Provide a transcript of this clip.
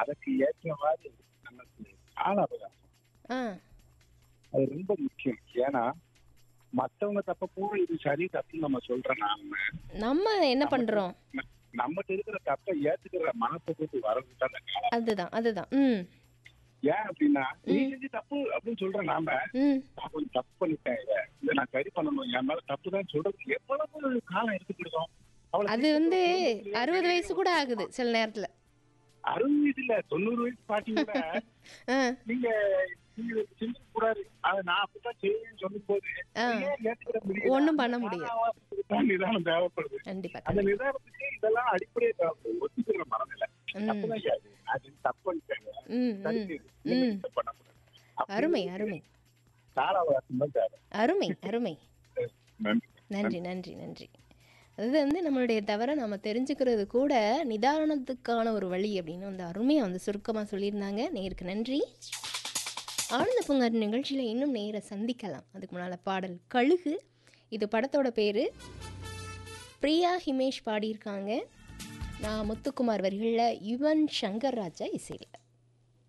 அதற்கு ஏற்ற மாதிரி நமக்கு கால அவகாசம் ஆ அது ரொம்ப முக்கியம் ஏன்னா மத்தவங்க தப்ப கூட இது சரி தப்புன்னு நம்ம சொல்ற நாம நம்ம என்ன பண்றோம் ந- நம்மகிட்ட இருக்கிற தப்பை ஏத்துக்கிற மனப்பக்குவத்து வர்றது தான் அந்த காலம் அதுதான் அதுதான் ம் ஏன் அப்படின்னா நீ செஞ்சு தப்பு அப்படின்னு சொல்ற நாம ம் நான் கொஞ்சம் தப்பு பண்ணிட்டேன் இதை இதை நான் சரி பண்ணணும் என் மேல தப்பு தான் சொல்றது எவ்வளவு காலம் எடுத்துக்கிட்டோம் அவ்வளவு அது வந்து அறுபது வயசு கூட ஆகுது சில நேரத்துல அறுபது வயசு இல்ல தொண்ணூறு வயசு பாட்டி கூட ஆ நீங்க நீங்க செஞ்சு கூடாது அதை நான் அப்படித்தான் செய்வேன்னு சொல்லும் போது ஆ. ஏன் ஏத்துக்கிற முடியல? ஒண்ணும் பண்ண முடியாது. காலாவாசத்துக்கு தான் நிதானம் தேவைப்படுது கண்டிப்பா அந்த நிதானத்துக்கு இதெல்லாம் அடிப்படையே தேவைப்படுது ஒத்துக்கிற மனநிலை ம் தப்புதான் அது அது தப்பு பண்ணிட்டாங்க ம் சரி ம் செய்யுது. இனிமே ம். இதை பண்ணக்கூடாது அப்படி அருமை அருமை கால அவகாசம் தான் தேவை அருமை அருமை நன்றி நன்றி நன்றி நன்றி அது வந்து நம்மளுடைய தவிர நம்ம தெரிஞ்சுக்கிறது கூட நிதானத்துக்கான ஒரு வழி அப்படின்னு வந்து அருமையாக வந்து சுருக்கமாக சொல்லியிருந்தாங்க நேருக்கு நன்றி ஆனந்த பூங்கார் நிகழ்ச்சியில் இன்னும் நேர சந்திக்கலாம் அதுக்கு முன்னால் பாடல் கழுகு இது படத்தோட பேர் பிரியா ஹிமேஷ் பாடியிருக்காங்க நான் முத்துக்குமார் வரிகளில் யுவன் சங்கர் ராஜா இசையில்